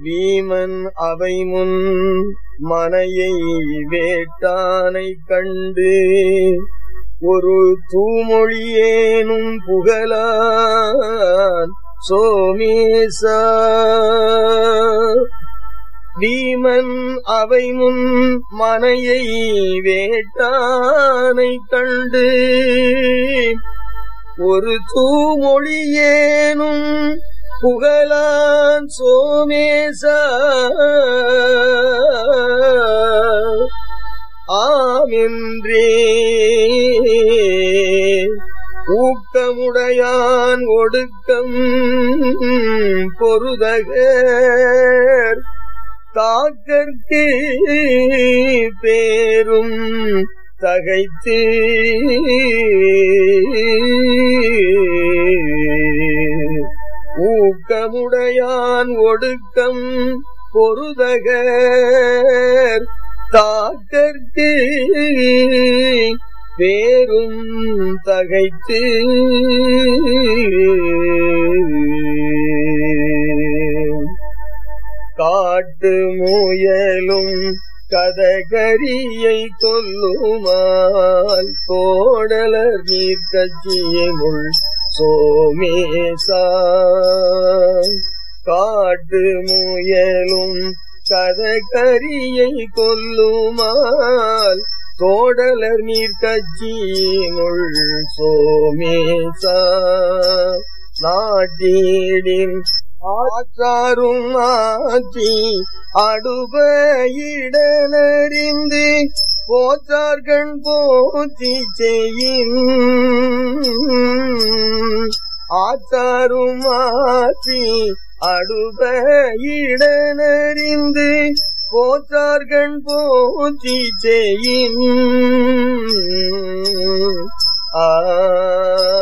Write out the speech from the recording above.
வீமன் அவை முன் மனையை வேட்டானைக் கண்டு ஒரு தூமொழியேனும் புகழான் சோமேசா வீமன் அவை முன் மனையை வேட்டானைக் கண்டு ஒரு தூமொழியேனும் புகழான் சோமேசா ஆமென்றே ஊக்கமுடையான் ஒடுக்கம் பொருதகர் தாக்கற்கு பேரும் தகைத்து ஊக்கமுடையான் ஒடுக்கம் பொருதகர் தாக்கற்கு பேரும் தகைத்து காட்டு முயலும் கதகரியை கொல்லுமால் கோடலர் நீர் கட்சியமுள் சோமேசா காட்டு முயலும் கதகரியை கொல்லுமால் தோடலர் நீர் கட்சியினுள் சோமேசா நாட்டீடின் ஆச்சாரும் ஆச்சி அடுபையிடனறிந்து போற்றார்கண் போற்றி செய்யின் ஆச்சாரும் ஆச்சி அடுபையிடனறிந்து போற்றார்கண் போற்றி செய்யின் ஆ